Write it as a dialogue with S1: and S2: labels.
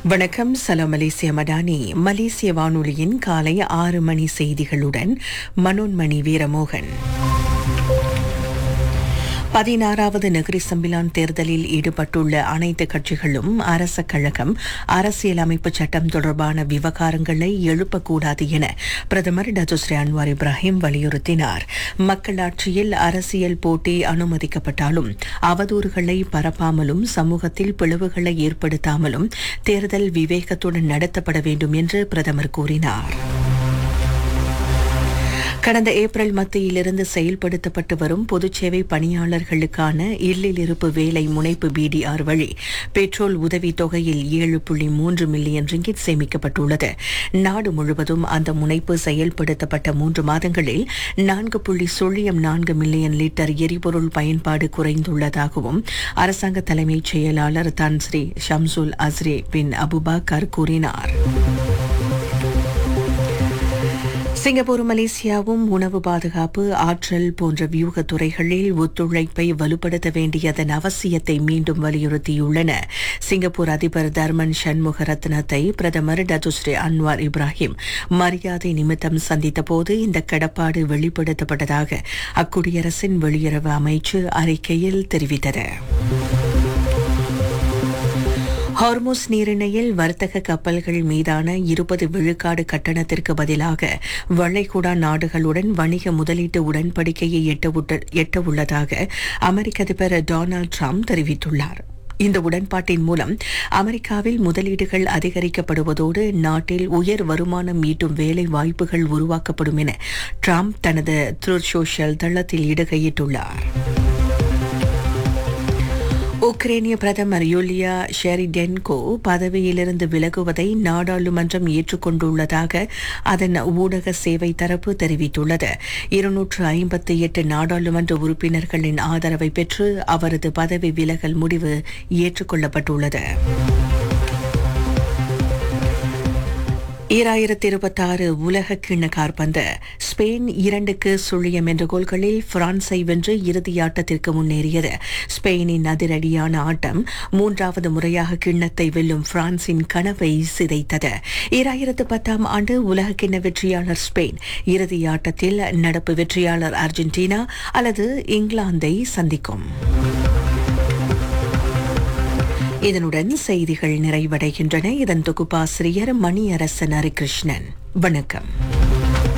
S1: வணக்கம் சலாம் மலேசிய மடானி மலேசிய வானொலியின் காலை ஆறு மணி செய்திகளுடன் மனோன்மணி வீரமோகன் பதினாறாவது நகரி சம்பிலான் தேர்தலில் ஈடுபட்டுள்ள அனைத்து கட்சிகளும் அரச கழகம் அரசியலமைப்பு சட்டம் தொடர்பான விவகாரங்களை எழுப்பக்கூடாது என பிரதமர் டத்துஸ்ரீ அன்வார் இப்ராஹிம் வலியுறுத்தினார் மக்களாட்சியில் அரசியல் போட்டி அனுமதிக்கப்பட்டாலும் அவதூறுகளை பரப்பாமலும் சமூகத்தில் பிளவுகளை ஏற்படுத்தாமலும் தேர்தல் விவேகத்துடன் நடத்தப்பட வேண்டும் என்று பிரதமர் கூறினார் கடந்த ஏப்ரல் மத்தியிலிருந்து செயல்படுத்தப்பட்டு வரும் பொதுச்சேவை பணியாளர்களுக்கான இல்லில் இருப்பு வேலை முனைப்பு பிடிஆர் வழி பெட்ரோல் உதவித் தொகையில் ஏழு புள்ளி மூன்று மில்லியன் ரிங்கிட் சேமிக்கப்பட்டுள்ளது நாடு முழுவதும் அந்த முனைப்பு செயல்படுத்தப்பட்ட மூன்று மாதங்களில் நான்கு புள்ளி சுழியம் நான்கு மில்லியன் லிட்டர் எரிபொருள் பயன்பாடு குறைந்துள்ளதாகவும் அரசாங்க தலைமைச் செயலாளர் தான் ஸ்ரீ ஷம்சுல் அஸ்ரே பின் அபுபாக்கர் கூறினார் சிங்கப்பூர் மலேசியாவும் உணவு பாதுகாப்பு ஆற்றல் போன்ற வியூக துறைகளில் ஒத்துழைப்பை வலுப்படுத்த வேண்டியதன் அவசியத்தை மீண்டும் வலியுறுத்தியுள்ளன சிங்கப்பூர் அதிபர் தர்மன் சண்முக ரத்னத்தை பிரதமர் டத்துஸ்ரீ அன்வார் இப்ராஹிம் மரியாதை நிமித்தம் சந்தித்தபோது இந்த கடப்பாடு வெளிப்படுத்தப்பட்டதாக அக்குடியரசின் வெளியுறவு அமைச்சு அறிக்கையில் தெரிவித்தது ஹார்மோஸ் நீரிணையில் வர்த்தக கப்பல்கள் மீதான இருபது விழுக்காடு கட்டணத்திற்கு பதிலாக வளைகுடா நாடுகளுடன் வணிக முதலீட்டு உடன்படிக்கையை எட்ட உள்ளதாக அமெரிக்க அதிபர் டொனால்டு ட்ரம்ப் தெரிவித்துள்ளார் இந்த உடன்பாட்டின் மூலம் அமெரிக்காவில் முதலீடுகள் அதிகரிக்கப்படுவதோடு நாட்டில் உயர் வருமானம் ஈட்டும் வேலை வாய்ப்புகள் உருவாக்கப்படும் என ட்ரம்ப் தனது த்ரூ சோஷியல் தளத்தில் இடுகையிட்டுள்ளார் உக்ரைனிய பிரதமர் யூலியா ஷெரிடென்கோ பதவியிலிருந்து விலகுவதை நாடாளுமன்றம் ஏற்றுக்கொண்டுள்ளதாக அதன் ஊடக சேவை தரப்பு தெரிவித்துள்ளது இருநூற்று ஐம்பத்தி எட்டு நாடாளுமன்ற உறுப்பினர்களின் ஆதரவை பெற்று அவரது பதவி விலகல் முடிவு ஏற்றுக்கொள்ளப்பட்டுள்ளது ஈராயிரத்தி இருபத்தாறு உலக கிண்ண கார்பந்து ஸ்பெயின் இரண்டுக்கு சுழியம் என்ற கோல்களில் பிரான்ஸை வென்று இறுதியாட்டத்திற்கு முன்னேறியது ஸ்பெயினின் அதிரடியான ஆட்டம் மூன்றாவது முறையாக கிண்ணத்தை வெல்லும் பிரான்சின் கனவை சிதைத்தது ஈராயிரத்து பத்தாம் ஆண்டு உலக கிண்ண வெற்றியாளர் ஸ்பெயின் இறுதியாட்டத்தில் நடப்பு வெற்றியாளர் அர்ஜென்டினா அல்லது இங்கிலாந்தை சந்திக்கும் இதனுடன் செய்திகள் நிறைவடைகின்றன இதன் தொகுப்பாசிரியர் மணியரசன் ஹரிகிருஷ்ணன் வணக்கம்